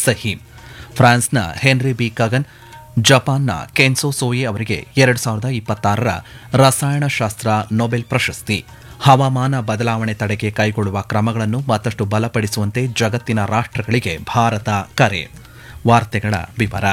ಸಹಿ ಫ್ರಾನ್ಸ್ನ henry B ಕಗನ್ ಜಪಾನ್ನ ಕೆನ್ಸೋ ಸೋಯಿ ಅವರಿಗೆ ಎರಡು ಸಾವಿರದ ಇಪ್ಪತ್ತಾರರ ರಸಾಯನಶಾಸ್ತ್ರ ನೊಬೆಲ್ ಪ್ರಶಸ್ತಿ ಹವಾಮಾನ ಬದಲಾವಣೆ ತಡೆಗೆ ಕೈಗೊಳ್ಳುವ ಕ್ರಮಗಳನ್ನು ಮತ್ತಷ್ಟು ಬಲಪಡಿಸುವಂತೆ ಜಗತ್ತಿನ ರಾಷ್ಟ್ರಗಳಿಗೆ ಭಾರತ ಕರೆ ವಾರ್ತೆಗಳ ವಿವರ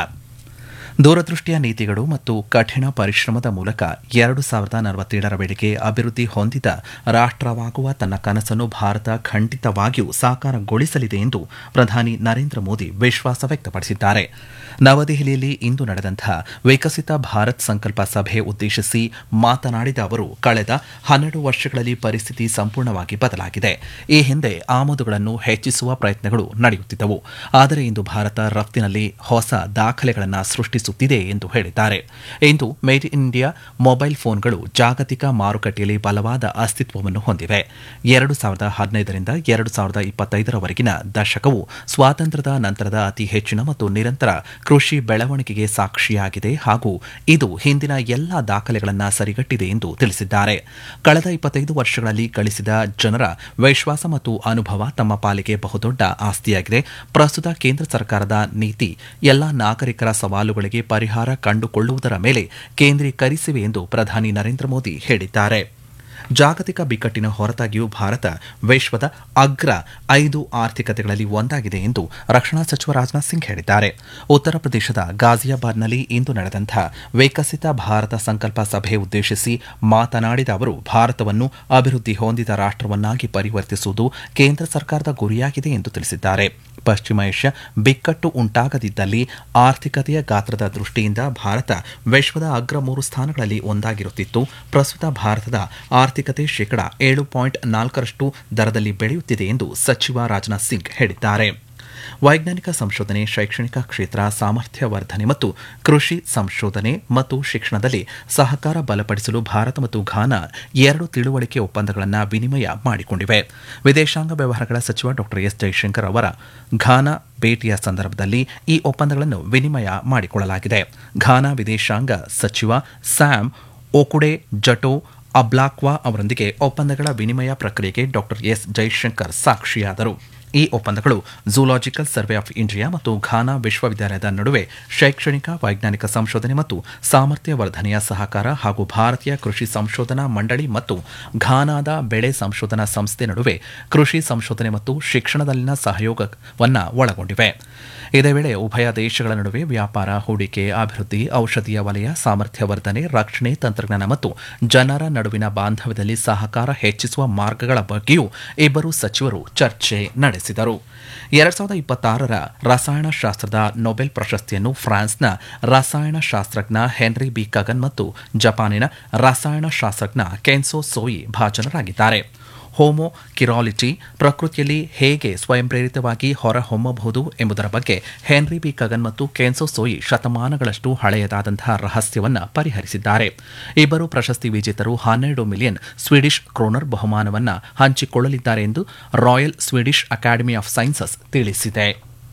ದೂರದೃಷ್ಟಿಯ ನೀತಿಗಳು ಮತ್ತು ಕಠಿಣ ಪರಿಶ್ರಮದ ಮೂಲಕ ಎರಡು ಸಾವಿರದ ನಲವತ್ತೇಳರ ವೇಳೆಗೆ ಅಭಿವೃದ್ಧಿ ಹೊಂದಿದ ರಾಷ್ಟ್ರವಾಗುವ ತನ್ನ ಕನಸನ್ನು ಭಾರತ ಖಂಡಿತವಾಗಿಯೂ ಸಾಕಾರಗೊಳಿಸಲಿದೆ ಎಂದು ಪ್ರಧಾನಿ ನರೇಂದ್ರ ಮೋದಿ ವಿಶ್ವಾಸ ವ್ಯಕ್ತಪಡಿಸಿದ್ದಾರೆ ನವದೆಹಲಿಯಲ್ಲಿ ಇಂದು ನಡೆದಂತಹ ವಿಕಸಿತ ಭಾರತ್ ಸಂಕಲ್ಪ ಸಭೆ ಉದ್ದೇಶಿಸಿ ಮಾತನಾಡಿದ ಅವರು ಕಳೆದ ಹನ್ನೆರಡು ವರ್ಷಗಳಲ್ಲಿ ಪರಿಸ್ಥಿತಿ ಸಂಪೂರ್ಣವಾಗಿ ಬದಲಾಗಿದೆ ಈ ಹಿಂದೆ ಆಮದುಗಳನ್ನು ಹೆಚ್ಚಿಸುವ ಪ್ರಯತ್ನಗಳು ನಡೆಯುತ್ತಿದ್ದವು ಆದರೆ ಇಂದು ಭಾರತ ರಫ್ತಿನಲ್ಲಿ ಹೊಸ ದಾಖಲೆಗಳನ್ನು ಸೃಷ್ಟಿಸುತ್ತಿದೆ ಎಂದು ಹೇಳಿದ್ದಾರೆ ಇಂದು ಮೇಡ್ ಇನ್ ಇಂಡಿಯಾ ಮೊಬೈಲ್ ಫೋನ್ಗಳು ಜಾಗತಿಕ ಮಾರುಕಟ್ಟೆಯಲ್ಲಿ ಬಲವಾದ ಅಸ್ತಿತ್ವವನ್ನು ಹೊಂದಿವೆ ಎರಡು ಸಾವಿರದ ಹದಿನೈದರಿಂದ ಎರಡು ಸಾವಿರದ ಇಪ್ಪತ್ತೈದರವರೆಗಿನ ದಶಕವು ಸ್ವಾತಂತ್ರ್ಯದ ನಂತರದ ಅತಿ ಹೆಚ್ಚಿನ ಮತ್ತು ನಿರಂತರ ಕೃಷಿ ಬೆಳವಣಿಗೆಗೆ ಸಾಕ್ಷಿಯಾಗಿದೆ ಹಾಗೂ ಇದು ಹಿಂದಿನ ಎಲ್ಲಾ ದಾಖಲೆಗಳನ್ನು ಸರಿಗಟ್ಟಿದೆ ಎಂದು ತಿಳಿಸಿದ್ದಾರೆ ಕಳೆದ ಇಪ್ಪತ್ತೈದು ವರ್ಷಗಳಲ್ಲಿ ಗಳಿಸಿದ ಜನರ ವಿಶ್ವಾಸ ಮತ್ತು ಅನುಭವ ತಮ್ಮ ಪಾಲಿಗೆ ಬಹುದೊಡ್ಡ ಆಸ್ತಿಯಾಗಿದೆ ಪ್ರಸ್ತುತ ಕೇಂದ್ರ ಸರ್ಕಾರದ ನೀತಿ ಎಲ್ಲಾ ನಾಗರಿಕರ ಸವಾಲುಗಳಿಗೆ ಪರಿಹಾರ ಕಂಡುಕೊಳ್ಳುವುದರ ಮೇಲೆ ಕೇಂದ್ರೀಕರಿಸಿವೆ ಎಂದು ಪ್ರಧಾನಿ ನರೇಂದ್ರ ಮೋದಿ ಹೇಳಿದ್ದಾರೆ ಜಾಗತಿಕ ಬಿಕ್ಕಟ್ಟಿನ ಹೊರತಾಗಿಯೂ ಭಾರತ ವಿಶ್ವದ ಅಗ್ರ ಐದು ಆರ್ಥಿಕತೆಗಳಲ್ಲಿ ಒಂದಾಗಿದೆ ಎಂದು ರಕ್ಷಣಾ ಸಚಿವ ರಾಜನಾಥ್ ಸಿಂಗ್ ಹೇಳಿದ್ದಾರೆ ಉತ್ತರ ಪ್ರದೇಶದ ಗಾಜಿಯಾಬಾದ್ನಲ್ಲಿ ಇಂದು ನಡೆದಂತಹ ವಿಕಸಿತ ಭಾರತ ಸಂಕಲ್ಪ ಸಭೆ ಉದ್ದೇಶಿಸಿ ಮಾತನಾಡಿದ ಅವರು ಭಾರತವನ್ನು ಅಭಿವೃದ್ಧಿ ಹೊಂದಿದ ರಾಷ್ಟವನ್ನಾಗಿ ಪರಿವರ್ತಿಸುವುದು ಕೇಂದ್ರ ಸರ್ಕಾರದ ಗುರಿಯಾಗಿದೆ ಎಂದು ತಿಳಿಸಿದ್ದಾರೆ ಪಶ್ಚಿಮ ಏಷ್ಯಾ ಬಿಕ್ಕಟ್ಟು ಉಂಟಾಗದಿದ್ದಲ್ಲಿ ಆರ್ಥಿಕತೆಯ ಗಾತ್ರದ ದೃಷ್ಟಿಯಿಂದ ಭಾರತ ವಿಶ್ವದ ಅಗ್ರ ಮೂರು ಸ್ಥಾನಗಳಲ್ಲಿ ಒಂದಾಗಿರುತ್ತಿತ್ತು ಪ್ರಸ್ತುತ ಭಾರತದ ಆರ್ಥಿಕತೆ ಶೇಕಡಾ ಏಳು ಪಾಯಿಂಟ್ ನಾಲ್ಕರಷ್ಟು ದರದಲ್ಲಿ ಬೆಳೆಯುತ್ತಿದೆ ಎಂದು ಸಚಿವ ರಾಜನಾಥ್ ಸಿಂಗ್ ಹೇಳಿದ್ದಾರೆ ವೈಜ್ಞಾನಿಕ ಸಂಶೋಧನೆ ಶೈಕ್ಷಣಿಕ ಕ್ಷೇತ್ರ ಸಾಮರ್ಥ್ಯ ವರ್ಧನೆ ಮತ್ತು ಕೃಷಿ ಸಂಶೋಧನೆ ಮತ್ತು ಶಿಕ್ಷಣದಲ್ಲಿ ಸಹಕಾರ ಬಲಪಡಿಸಲು ಭಾರತ ಮತ್ತು ಘಾನಾ ಎರಡು ತಿಳುವಳಿಕೆ ಒಪ್ಪಂದಗಳನ್ನು ವಿನಿಮಯ ಮಾಡಿಕೊಂಡಿವೆ ವಿದೇಶಾಂಗ ವ್ಯವಹಾರಗಳ ಸಚಿವ ಡಾ ಎಸ್ ಜೈಶಂಕರ್ ಅವರ ಘಾನಾ ಭೇಟಿಯ ಸಂದರ್ಭದಲ್ಲಿ ಈ ಒಪ್ಪಂದಗಳನ್ನು ವಿನಿಮಯ ಮಾಡಿಕೊಳ್ಳಲಾಗಿದೆ ಘಾನಾ ವಿದೇಶಾಂಗ ಸಚಿವ ಸ್ಯಾಮ್ ಓಕುಡೆ ಜಟೋ ಅಬ್ಲಾಕ್ವಾ ಅವರೊಂದಿಗೆ ಒಪ್ಪಂದಗಳ ವಿನಿಮಯ ಪ್ರಕ್ರಿಯೆಗೆ ಡಾ ಎಸ್ ಜೈಶಂಕರ್ ಸಾಕ್ಷಿಯಾದರು ಈ ಒಪ್ಪಂದಗಳು ಝೂಲಾಜಿಕಲ್ ಸರ್ವೆ ಆಫ್ ಇಂಡಿಯಾ ಮತ್ತು ಘಾನಾ ವಿಶ್ವವಿದ್ಯಾಲಯದ ನಡುವೆ ಶೈಕ್ಷಣಿಕ ವೈಜ್ಞಾನಿಕ ಸಂಶೋಧನೆ ಮತ್ತು ಸಾಮರ್ಥ್ಯ ವರ್ಧನೆಯ ಸಹಕಾರ ಹಾಗೂ ಭಾರತೀಯ ಕೃಷಿ ಸಂಶೋಧನಾ ಮಂಡಳಿ ಮತ್ತು ಘಾನಾದ ಬೆಳೆ ಸಂಶೋಧನಾ ಸಂಸ್ಥೆ ನಡುವೆ ಕೃಷಿ ಸಂಶೋಧನೆ ಮತ್ತು ಶಿಕ್ಷಣದಲ್ಲಿನ ಸಹಯೋಗವನ್ನು ಒಳಗೊಂಡಿವೆ ಇದೇ ವೇಳೆ ಉಭಯ ದೇಶಗಳ ನಡುವೆ ವ್ಯಾಪಾರ ಹೂಡಿಕೆ ಅಭಿವೃದ್ಧಿ ಔಷಧೀಯ ವಲಯ ಸಾಮರ್ಥ್ಯ ವರ್ಧನೆ ರಕ್ಷಣೆ ತಂತ್ರಜ್ಞಾನ ಮತ್ತು ಜನರ ನಡುವಿನ ಬಾಂಧವ್ಯದಲ್ಲಿ ಸಹಕಾರ ಹೆಚ್ಚಿಸುವ ಮಾರ್ಗಗಳ ಬಗ್ಗೆಯೂ ಇಬ್ಬರು ಸಚಿವರು ಚರ್ಚೆ ನಡೆಸಿದರು ಎರಡ್ ಸಾವಿರದ ಇಪ್ಪತ್ತಾರರ ರಸಾಯನಶಾಸ್ತ್ರದ ನೊಬೆಲ್ ಪ್ರಶಸ್ತಿಯನ್ನು ಫ್ರಾನ್ಸ್ನ ರಸಾಯನಶಾಸ್ತ್ರಜ್ಞ ಹೆನ್ರಿ ಬಿ ಕಗನ್ ಮತ್ತು ಜಪಾನಿನ ರಸಾಯನಶಾಸ್ತ್ರಜ್ಞ ಕೆನ್ಸೋ ಸೋಯಿ ಭಾಜನರಾಗಿದ್ದಾರೆ ಹೋಮೋ ಕಿರಾಲಿಟಿ ಪ್ರಕೃತಿಯಲ್ಲಿ ಹೇಗೆ ಸ್ವಯಂ ಪ್ರೇರಿತವಾಗಿ ಹೊರಹೊಮ್ಮಬಹುದು ಎಂಬುದರ ಬಗ್ಗೆ ಹೆನ್ರಿ ಬಿ ಕಗನ್ ಮತ್ತು ಕೆನ್ಸೋ ಸೋಯಿ ಶತಮಾನಗಳಷ್ಟು ಹಳೆಯದಾದಂತಹ ರಹಸ್ಯವನ್ನು ಪರಿಹರಿಸಿದ್ದಾರೆ ಇಬ್ಬರು ಪ್ರಶಸ್ತಿ ವಿಜೇತರು ಹನ್ನೆರಡು ಮಿಲಿಯನ್ ಸ್ವೀಡಿಷ್ ಕ್ರೋನರ್ ಬಹುಮಾನವನ್ನು ಹಂಚಿಕೊಳ್ಳಲಿದ್ದಾರೆ ಎಂದು royal Swedish academy of sciences ತಿಳಿಸಿದೆ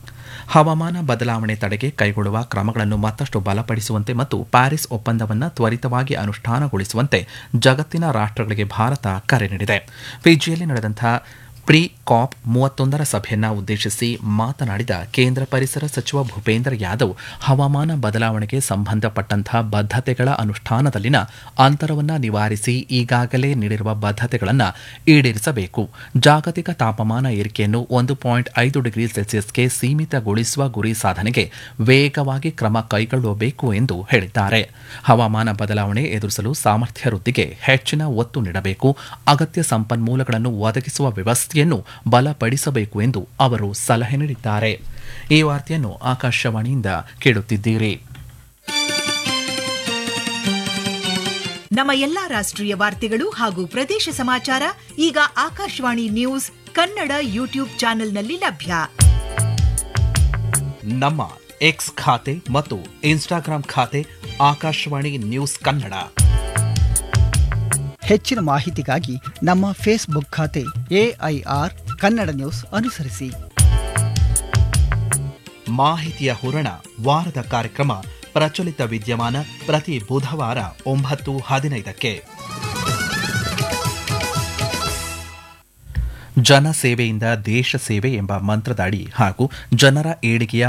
ಹವಾಮಾನ ಬದಲಾವಣೆ ತಡೆಗೆ ಕೈಗೊಳ್ಳುವ ಕ್ರಮಗಳನ್ನು ಮತ್ತಷ್ಟು ಬಲಪಡಿಸುವಂತೆ ಮತ್ತು ಪ್ಯಾರಿಸ್ ಒಪ್ಪಂದವನ್ನು ತ್ವರಿತವಾಗಿ ಅನುಷ್ಠಾನಗೊಳಿಸುವಂತೆ ಜಗತ್ತಿನ ರಾಷ್ಟ್ರಗಳಿಗೆ ಭಾರತ ಕರೆ ನೀಡಿದೆ ಫಿಜಿಯಲ್ಲಿ ನಡೆದಂತಹ ಪ್ರಿ ಕಾಪ್ ಮೂವತ್ತೊಂದರ ಸಭೆಯನ್ನ ಉದ್ದೇಶಿಸಿ ಮಾತನಾಡಿದ ಕೇಂದ್ರ ಪರಿಸರ ಸಚಿವ ಭೂಪೇಂದ್ರ ಯಾದವ್ ಹವಾಮಾನ ಬದಲಾವಣೆಗೆ ಸಂಬಂಧಪಟ್ಟಂತಹ ಬದ್ಧತೆಗಳ ಅನುಷ್ಠಾನದಲ್ಲಿನ ಅಂತರವನ್ನು ನಿವಾರಿಸಿ ಈಗಾಗಲೇ ನೀಡಿರುವ ಬದ್ಧತೆಗಳನ್ನು ಈಡೇರಿಸಬೇಕು ಜಾಗತಿಕ ತಾಪಮಾನ ಏರಿಕೆಯನ್ನು ಒಂದು ಪಾಯಿಂಟ್ ಐದು ಡಿಗ್ರಿ ಸೆಲ್ಸಿಯಸ್ಗೆ ಸೀಮಿತಗೊಳಿಸುವ ಗುರಿ ಸಾಧನೆಗೆ ವೇಗವಾಗಿ ಕ್ರಮ ಕೈಗೊಳ್ಳಬೇಕು ಎಂದು ಹೇಳಿದ್ದಾರೆ ಹವಾಮಾನ ಬದಲಾವಣೆ ಎದುರಿಸಲು ಸಾಮರ್ಥ್ಯ ವೃದ್ಧಿಗೆ ಹೆಚ್ಚಿನ ಒತ್ತು ನೀಡಬೇಕು ಅಗತ್ಯ ಸಂಪನ್ಮೂಲಗಳನ್ನು ಒದಗಿಸುವ ವ್ಯವಸ್ಥೆಯನ್ನು ಬಲಪಡಿಸಬೇಕು ಎಂದು ಅವರು ಸಲಹೆ ನೀಡಿದ್ದಾರೆ ಈ ವಾರ್ತೆಯನ್ನು ಆಕಾಶವಾಣಿಯಿಂದ ಕೇಳುತ್ತಿದ್ದೀರಿ ನಮ್ಮ ಎಲ್ಲಾ ರಾಷ್ಟ್ರೀಯ ವಾರ್ತೆಗಳು ಹಾಗೂ ಪ್ರದೇಶ ಸಮಾಚಾರ ಈಗ ಆಕಾಶವಾಣಿ ನ್ಯೂಸ್ ಕನ್ನಡ ಯೂಟ್ಯೂಬ್ ಚಾನೆಲ್ನಲ್ಲಿ ಲಭ್ಯ ನಮ್ಮ ಎಕ್ಸ್ ಖಾತೆ ಮತ್ತು ಇನ್ಸ್ಟಾಗ್ರಾಂ ಖಾತೆ ಆಕಾಶವಾಣಿ ನ್ಯೂಸ್ ಕನ್ನಡ ಹೆಚ್ಚಿನ ಮಾಹಿತಿಗಾಗಿ ನಮ್ಮ ಫೇಸ್ಬುಕ್ ಖಾತೆ ಎಐಆರ್ ಕನ್ನಡ ನ್ಯೂಸ್ ಅನುಸರಿಸಿ ಮಾಹಿತಿಯ ಹೂರಣ ವಾರದ ಕಾರ್ಯಕ್ರಮ ಪ್ರಚಲಿತ ವಿದ್ಯಮಾನ ಪ್ರತಿ ಬುಧವಾರ ಒಂಬತ್ತು ಹದಿನೈದಕ್ಕೆ ಜನಸೇವೆಯಿಂದ ದೇಶ ಸೇವೆ ಎಂಬ ಮಂತ್ರದಡಿ ಹಾಗೂ ಜನರ ಏಳಿಗೆಯ